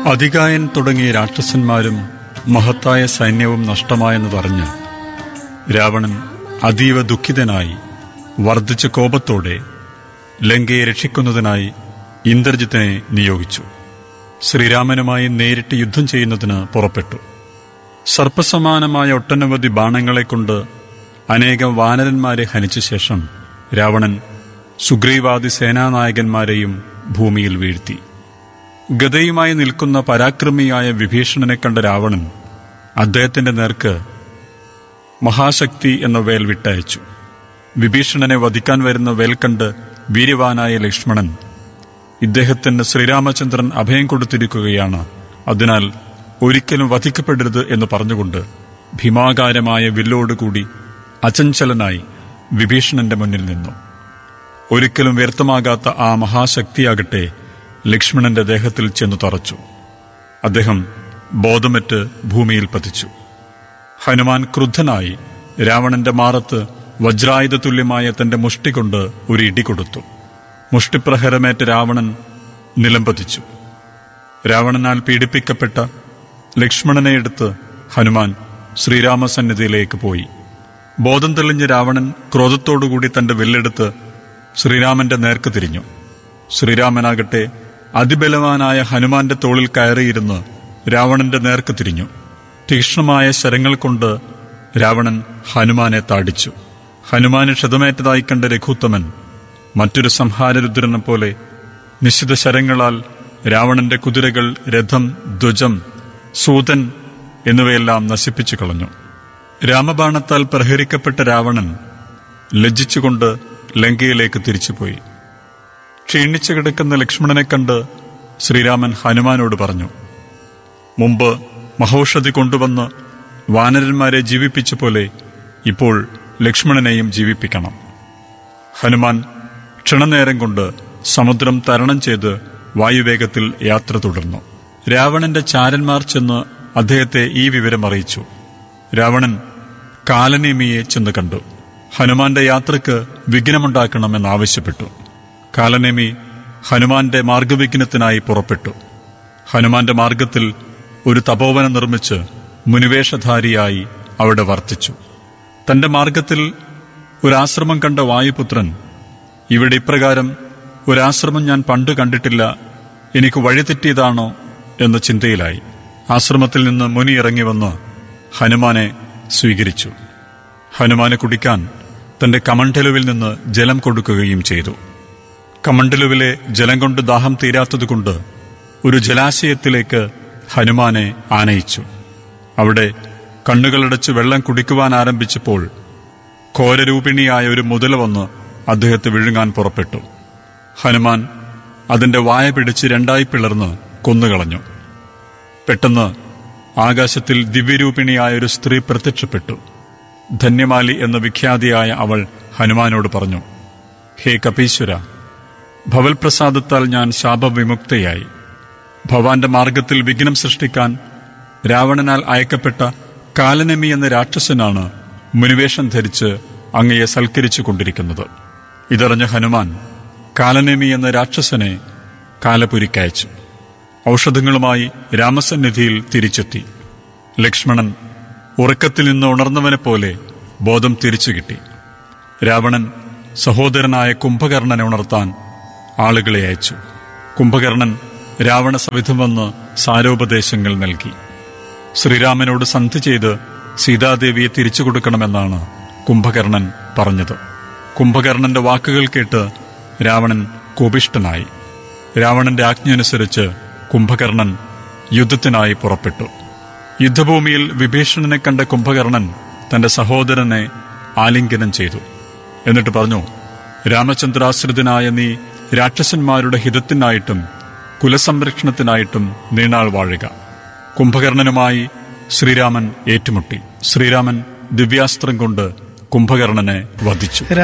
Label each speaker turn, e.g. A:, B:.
A: അധികായൻ തുടങ്ങിയ രാക്ഷസന്മാരും മഹത്തായ സൈന്യവും നഷ്ടമായെന്നതറിഞ്ഞ് രാവണൻ അതീവ ദുഃഖിതനായി വർദ്ധിച്ച കോപത്തോടെ ലങ്കയെ രക്ഷിക്കുന്നതിനായി ഇന്ദ്രജിത്തിനെ നിയോഗിച്ചു ശ്രീരാമനുമായി നേരിട്ട് യുദ്ധം ചെയ്യുന്നതിന് പുറപ്പെട്ടു സർപ്പസമാനമായ ഒട്ടനവധി ബാണങ്ങളെ കൊണ്ട് അനേകം വാനരന്മാരെ ഹനിച്ച ശേഷം രാവണൻ സുഗ്രീവാദി സേനാനായകന്മാരെയും ഭൂമിയിൽ വീഴ്ത്തി ഗതയുമായി നിൽക്കുന്ന പരാക്രമിയായ വിഭീഷണനെ കണ്ട രാവണൻ അദ്ദേഹത്തിന്റെ നേർക്ക് മഹാശക്തി എന്ന വേൽ വിട്ടയച്ചു വിഭീഷണനെ വധിക്കാൻ വരുന്ന വേൽ കണ്ട് വീര്യവാനായ ലക്ഷ്മണൻ ഇദ്ദേഹത്തിന് ശ്രീരാമചന്ദ്രൻ അഭയം കൊടുത്തിരിക്കുകയാണ് അതിനാൽ ഒരിക്കലും വധിക്കപ്പെടരുത് എന്ന് പറഞ്ഞുകൊണ്ട് ഭീമാകാരമായ വില്ലോടുകൂടി അചഞ്ചലനായി വിഭീഷണന്റെ മുന്നിൽ നിന്നു ഒരിക്കലും വ്യർത്ഥമാകാത്ത ആ മഹാശക്തിയാകട്ടെ ലക്ഷ്മണന്റെ ദേഹത്തിൽ ചെന്നു തറച്ചു അദ്ദേഹം ബോധമറ്റ് ഭൂമിയിൽ പതിച്ചു ഹനുമാൻ ക്രുദ്ധനായി രാവണന്റെ മാറത്ത് വജ്രായുധ തുല്യമായ തന്റെ മുഷ്ടി കൊണ്ട് ഒരു ഇടി കൊടുത്തു മുഷ്ടിപ്രഹരമേറ്റ രാവണൻ നിലംപതിച്ചു രാവണനാൽ പീഡിപ്പിക്കപ്പെട്ട ലക്ഷ്മണനെ എടുത്ത് ഹനുമാൻ ശ്രീരാമസന്നിധിയിലേക്ക് പോയി ബോധം തെളിഞ്ഞ രാവണൻ ക്രോധത്തോടുകൂടി തന്റെ വില്ലെടുത്ത് ശ്രീരാമന്റെ നേർക്ക് തിരിഞ്ഞു ശ്രീരാമനാകട്ടെ അതിബലവാനായ ഹനുമാന്റെ തോളിൽ കയറിയിരുന്ന് രാവണന്റെ നേർക്ക് തിരിഞ്ഞു തീക്ഷ്ണമായ ശരങ്ങൾ കൊണ്ട് രാവണൻ ഹനുമാനെ താടിച്ചു ഹനുമാന് ക്ഷതമേറ്റതായി കണ്ട രഘുത്തമൻ മറ്റൊരു സംഹാരരുദ്രനെ പോലെ നിശ്ചിത ശരങ്ങളാൽ രാവണന്റെ കുതിരകൾ രഥം ധ്വജം സൂതൻ എന്നിവയെല്ലാം നശിപ്പിച്ചു കളഞ്ഞു രാമബാണത്താൽ പ്രഹരിക്കപ്പെട്ട രാവണൻ ലജ്ജിച്ചുകൊണ്ട് ലങ്കയിലേക്ക് തിരിച്ചുപോയി ക്ഷീണിച്ചു കിടക്കുന്ന ലക്ഷ്മണനെ കണ്ട് ശ്രീരാമൻ ഹനുമാനോട് പറഞ്ഞു മുമ്പ് മഹൌഷധി കൊണ്ടുവന്ന് വാനരന്മാരെ ജീവിപ്പിച്ച പോലെ ഇപ്പോൾ ലക്ഷ്മണനെയും ജീവിപ്പിക്കണം ഹനുമാൻ ക്ഷണനേരം കൊണ്ട് സമുദ്രം തരണം ചെയ്ത് വായുവേഗത്തിൽ യാത്ര തുടർന്നു രാവണന്റെ ചാരന്മാർ ചെന്ന് അദ്ദേഹത്തെ ഈ വിവരം അറിയിച്ചു രാവണൻ കാലനേമിയെ ചെന്ന് കണ്ടു ഹനുമാന്റെ യാത്രക്ക് വിഘ്നമുണ്ടാക്കണമെന്നാവശ്യപ്പെട്ടു കാലനേമി ഹനുമാന്റെ മാർഗവിഘ്നത്തിനായി പുറപ്പെട്ടു ഹനുമാന്റെ മാർഗത്തിൽ ഒരു തപോവനം നിർമ്മിച്ച് മുനിവേഷധാരിയായി അവിടെ വർത്തിച്ചു തന്റെ മാർഗത്തിൽ ഒരാശ്രമം കണ്ട വായുപുത്രൻ ഇവിടെ ഇപ്രകാരം ഒരാശ്രമം ഞാൻ പണ്ട് കണ്ടിട്ടില്ല എനിക്ക് വഴിതെറ്റിയതാണോ എന്ന ചിന്തയിലായി ആശ്രമത്തിൽ നിന്ന് മുനി ഇറങ്ങി വന്ന് ഹനുമാനെ സ്വീകരിച്ചു ഹനുമാനെ കുടിക്കാൻ തന്റെ കമണ്ഡലുവിൽ നിന്ന് ജലം കൊടുക്കുകയും ചെയ്തു കമണ്ഡലുവിലെ ജലം കൊണ്ട് ദാഹം തീരാത്തതുകൊണ്ട് ഒരു ജലാശയത്തിലേക്ക് ഹനുമാനെ ആനയിച്ചു അവിടെ കണ്ണുകളടച്ച് വെള്ളം കുടിക്കുവാൻ ആരംഭിച്ചപ്പോൾ ഘോരരൂപിണിയായ ഒരു മുതല വന്ന് അദ്ദേഹത്തെ വിഴുങ്ങാൻ പുറപ്പെട്ടു ഹനുമാൻ അതിന്റെ വായ പിടിച്ച് രണ്ടായി പിളർന്ന് കൊന്നുകളഞ്ഞു പെട്ടെന്ന് ആകാശത്തിൽ ദിവ്യരൂപിണിയായ ഒരു സ്ത്രീ പ്രത്യക്ഷപ്പെട്ടു ധന്യമാലി എന്ന വിഖ്യാതിയായ അവൾ ഹനുമാനോട് പറഞ്ഞു ഹേ കപീശ്വര ഭവൽപ്രസാദത്താൽ ഞാൻ ശാപവിമുക്തയായി ഭവാന്റെ മാർഗത്തിൽ വിഘ്നം സൃഷ്ടിക്കാൻ രാവണനാൽ അയക്കപ്പെട്ട കാലനമി എന്ന രാക്ഷസനാണ് മുനിവേഷം ധരിച്ച് അങ്ങയെ സൽക്കരിച്ചു കൊണ്ടിരിക്കുന്നത് ഇതറിഞ്ഞ ഹനുമാൻ കാലനമി എന്ന രാക്ഷസനെ കാലപുരിക്കയച്ചു ഔഷധങ്ങളുമായി രാമസന്നിധിയിൽ തിരിച്ചെത്തി ലക്ഷ്മണൻ ഉറക്കത്തിൽ നിന്ന് ഉണർന്നവനെ പോലെ ബോധം തിരിച്ചു കിട്ടി രാവണൻ സഹോദരനായ കുംഭകർണനെ ഉണർത്താൻ ആളുകളെ അയച്ചു കുംഭകർണൻ രാവണ സവിധം വന്ന് സാരോപദേശങ്ങൾ നൽകി ശ്രീരാമനോട് സന്ധി ചെയ്ത് സീതാദേവിയെ തിരിച്ചു കൊടുക്കണമെന്നാണ് കുംഭകർണൻ പറഞ്ഞത് കുംഭകർണന്റെ വാക്കുകൾ കേട്ട് രാവണൻ കോപിഷ്ടനായി രാവണന്റെ ആജ്ഞയനുസരിച്ച് കുംഭകർണൻ യുദ്ധത്തിനായി പുറപ്പെട്ടു യുദ്ധഭൂമിയിൽ വിഭീഷണനെ കണ്ട കുംഭകർണൻ തന്റെ സഹോദരനെ ആലിംഗനം ചെയ്തു എന്നിട്ട് പറഞ്ഞു രാമചന്ദ്രാശ്രിതനായ നീ രാക്ഷസന്മാരുടെ ഹിതത്തിനായിട്ടും കുലസംരക്ഷണത്തിനായിട്ടും നീണാൾ വാഴുക കുംഭകർണനുമായി ശ്രീരാമൻ ഏറ്റുമുട്ടി ശ്രീരാമൻ ദിവ്യാസ്ത്രം കൊണ്ട് കുംഭകർണനെ വധിച്ചു